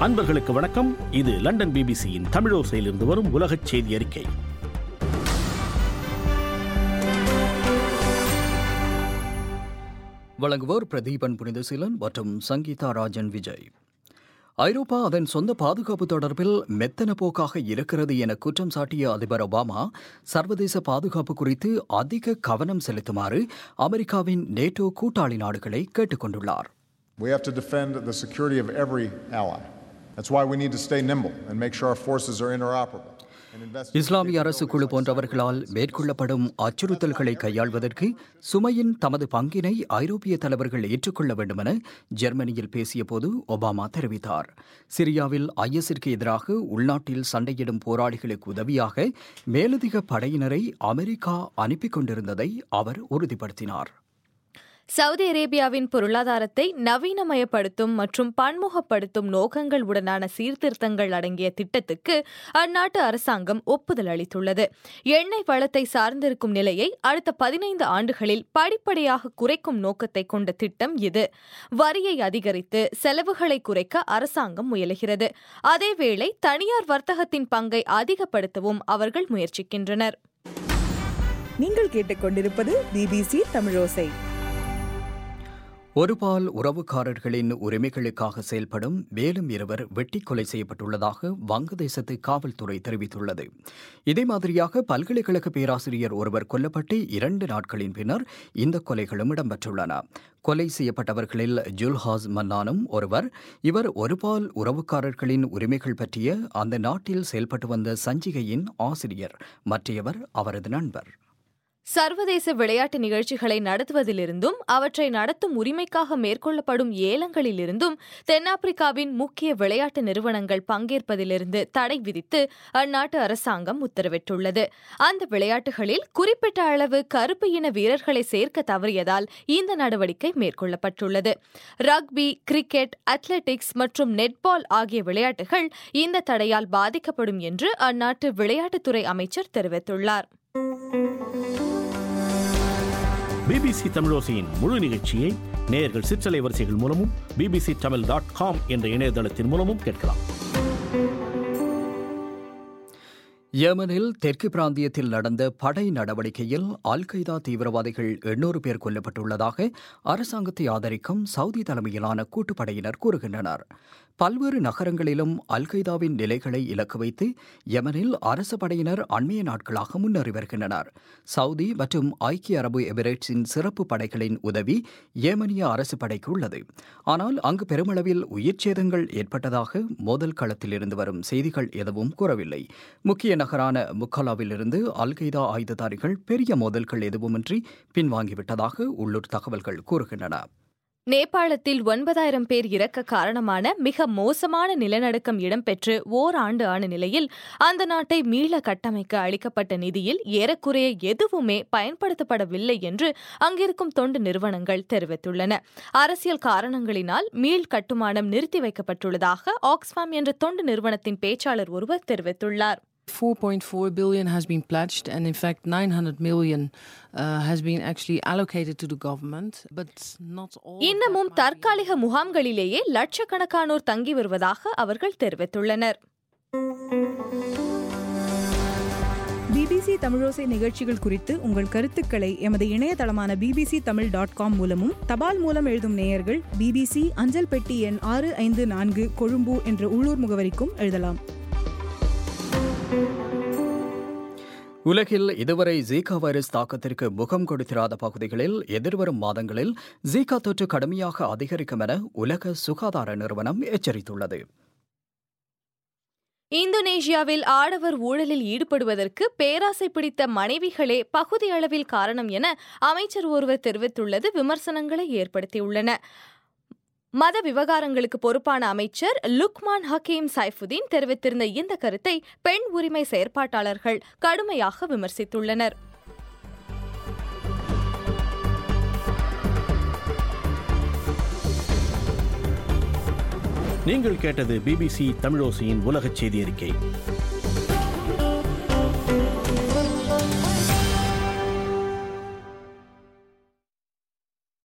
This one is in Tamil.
அன்பர்களுக்கு வணக்கம் இது லண்டன் பிபிசியின் தமிழோசையிலிருந்து வரும் உலகச் செய்தி அறிக்கை வழங்குவோர் பிரதீபன் புனிதசீலன் மற்றும் சங்கீதா ராஜன் விஜய் ஐரோப்பா அதன் சொந்த பாதுகாப்பு தொடர்பில் மெத்தன போக்காக இருக்கிறது என குற்றம் சாட்டிய அதிபர் ஒபாமா சர்வதேச பாதுகாப்பு குறித்து அதிக கவனம் செலுத்துமாறு அமெரிக்காவின் நேட்டோ கூட்டாளி நாடுகளை கேட்டுக் கொண்டுள்ளார் We have to defend the security of every ally. That's why we need to stay nimble and make sure our forces are interoperable. and invest in இஸ்லாமிய அரசு குழு போன்றவர்களால் மேற்கொள்ளப்படும் அச்சுறுத்தல்களை கையாள்வதற்கு சுமையின் தமது பங்கினை ஐரோப்பிய தலைவர்கள் ஏற்றுக்கொள்ள வேண்டுமென ஜெர்மனியில் பேசியபோது ஒபாமா தெரிவித்தார் சிரியாவில் ஐஎஸ்ற்கு எதிராக உள்நாட்டில் சண்டையிடும் போராளிகளுக்கு உதவியாக மேலதிக படையினரை அமெரிக்கா அனுப்பிக் கொண்டிருந்ததை அவர் உறுதிப்படுத்தினார் சவுதி அரேபியாவின் பொருளாதாரத்தை நவீனமயப்படுத்தும் மற்றும் பன்முகப்படுத்தும் நோக்கங்கள் உடனான சீர்திருத்தங்கள் அடங்கிய திட்டத்துக்கு அந்நாட்டு அரசாங்கம் ஒப்புதல் அளித்துள்ளது எண்ணெய் வளத்தை சார்ந்திருக்கும் நிலையை அடுத்த பதினைந்து ஆண்டுகளில் படிப்படியாக குறைக்கும் நோக்கத்தை கொண்ட திட்டம் இது வரியை அதிகரித்து செலவுகளை குறைக்க அரசாங்கம் முயலுகிறது அதேவேளை தனியார் வர்த்தகத்தின் பங்கை அதிகப்படுத்தவும் அவர்கள் முயற்சிக்கின்றனர் நீங்கள் கேட்டுக்கொண்டிருப்பது பிபிசி தமிழோசை ஒருபால் உறவுக்காரர்களின் உரிமைகளுக்காக செயல்படும் மேலும் இருவர் வெட்டி கொலை செய்யப்பட்டுள்ளதாக வங்கதேசத்து காவல்துறை தெரிவித்துள்ளது இதே மாதிரியாக பல்கலைக்கழக பேராசிரியர் ஒருவர் கொல்லப்பட்டு இரண்டு நாட்களின் பின்னர் இந்த கொலைகளும் இடம்பெற்றுள்ளன கொலை செய்யப்பட்டவர்களில் ஜுல்ஹாஸ் மன்னானும் ஒருவர் இவர் ஒருபால் உறவுக்காரர்களின் உரிமைகள் பற்றிய அந்த நாட்டில் செயல்பட்டு வந்த சஞ்சிகையின் ஆசிரியர் மற்றையவர் அவரது நண்பர் சர்வதேச விளையாட்டு நிகழ்ச்சிகளை நடத்துவதிலிருந்தும் அவற்றை நடத்தும் உரிமைக்காக மேற்கொள்ளப்படும் ஏலங்களிலிருந்தும் தென்னாப்பிரிக்காவின் முக்கிய விளையாட்டு நிறுவனங்கள் பங்கேற்பதிலிருந்து தடை விதித்து அந்நாட்டு அரசாங்கம் உத்தரவிட்டுள்ளது அந்த விளையாட்டுகளில் குறிப்பிட்ட அளவு கருப்பு இன வீரர்களை சேர்க்க தவறியதால் இந்த நடவடிக்கை மேற்கொள்ளப்பட்டுள்ளது ரக்பி கிரிக்கெட் அத்லெட்டிக்ஸ் மற்றும் நெட்பால் ஆகிய விளையாட்டுகள் இந்த தடையால் பாதிக்கப்படும் என்று அந்நாட்டு விளையாட்டுத்துறை அமைச்சர் தெரிவித்துள்ளார் பிபிசி தமிழோசையின் முழு நிகழ்ச்சியை நேயர்கள் சிற்றலை வரிசைகள் மூலமும் பிபிசி தமிழ் டாட் காம் என்ற இணையதளத்தின் மூலமும் கேட்கலாம் யேமனில் தெற்கு பிராந்தியத்தில் நடந்த படை நடவடிக்கையில் அல் கைதா தீவிரவாதிகள் எண்ணூறு பேர் கொல்லப்பட்டுள்ளதாக அரசாங்கத்தை ஆதரிக்கும் சவுதி தலைமையிலான கூட்டுப்படையினர் கூறுகின்றனர் பல்வேறு நகரங்களிலும் அல் கைதாவின் நிலைகளை இலக்கு வைத்து யமனில் அரசு படையினர் அண்மைய நாட்களாக முன்னேறி வருகின்றனர் சவுதி மற்றும் ஐக்கிய அரபு எமிரேட்ஸின் சிறப்பு படைகளின் உதவி ஏமனிய அரசு படைக்கு உள்ளது ஆனால் அங்கு பெருமளவில் உயிர் சேதங்கள் ஏற்பட்டதாக மோதல் களத்தில் இருந்து வரும் செய்திகள் எதுவும் கூறவில்லை முக்கிய நகரான முக்கலாவிலிருந்து அல் கைதா ஆயுததாரிகள் பெரிய மோதல்கள் எதுவுமின்றி பின்வாங்கிவிட்டதாக உள்ளூர் தகவல்கள் கூறுகின்றன நேபாளத்தில் ஒன்பதாயிரம் பேர் இறக்க காரணமான மிக மோசமான நிலநடுக்கம் இடம்பெற்று ஓராண்டு ஆன நிலையில் அந்த நாட்டை மீள கட்டமைக்க அளிக்கப்பட்ட நிதியில் ஏறக்குறைய எதுவுமே பயன்படுத்தப்படவில்லை என்று அங்கிருக்கும் தொண்டு நிறுவனங்கள் தெரிவித்துள்ளன அரசியல் காரணங்களினால் மீள் கட்டுமானம் நிறுத்தி வைக்கப்பட்டுள்ளதாக ஆக்ஸ்ஃபாம் என்ற தொண்டு நிறுவனத்தின் பேச்சாளர் ஒருவர் தெரிவித்துள்ளார் 4.4 billion has been pledged, and in fact, 900 million uh, has been actually allocated to the government, but not all. of that இன்னமும் might be- தற்காலிக முகாம்களிலேயே லட்சக்கணக்கானோர் தங்கி வருவதாக அவர்கள் தெரிவித்துள்ளனர் பிபிசி தமிழோசை நிகழ்ச்சிகள் குறித்து உங்கள் கருத்துக்களை எமது இணையதளமான பிபிசி தமிழ் டாட் காம் மூலமும் தபால் மூலம் எழுதும் நேயர்கள் பிபிசி அஞ்சல் பெட்டி எண் ஆறு ஐந்து நான்கு கொழும்பு என்ற உள்ளூர் முகவரிக்கும் எழுதலாம் உலகில் இதுவரை ஜீகா வைரஸ் தாக்கத்திற்கு முகம் கொடுத்திராத பகுதிகளில் எதிர்வரும் மாதங்களில் ஜீகா தொற்று கடுமையாக அதிகரிக்கும் என உலக சுகாதார நிறுவனம் எச்சரித்துள்ளது இந்தோனேஷியாவில் ஆடவர் ஊழலில் ஈடுபடுவதற்கு பேராசை பிடித்த மனைவிகளே பகுதி அளவில் காரணம் என அமைச்சர் ஒருவர் தெரிவித்துள்ளது விமர்சனங்களை ஏற்படுத்தியுள்ளன மத விவகாரங்களுக்கு பொறுப்பான அமைச்சர் லுக்மான் ஹக்கீம் சைஃபுதீன் தெரிவித்திருந்த இந்த கருத்தை பெண் உரிமை செயற்பாட்டாளர்கள் கடுமையாக விமர்சித்துள்ளனர் நீங்கள் கேட்டது பிபிசி தமிழோசையின் உலகச் செய்தி அறிக்கை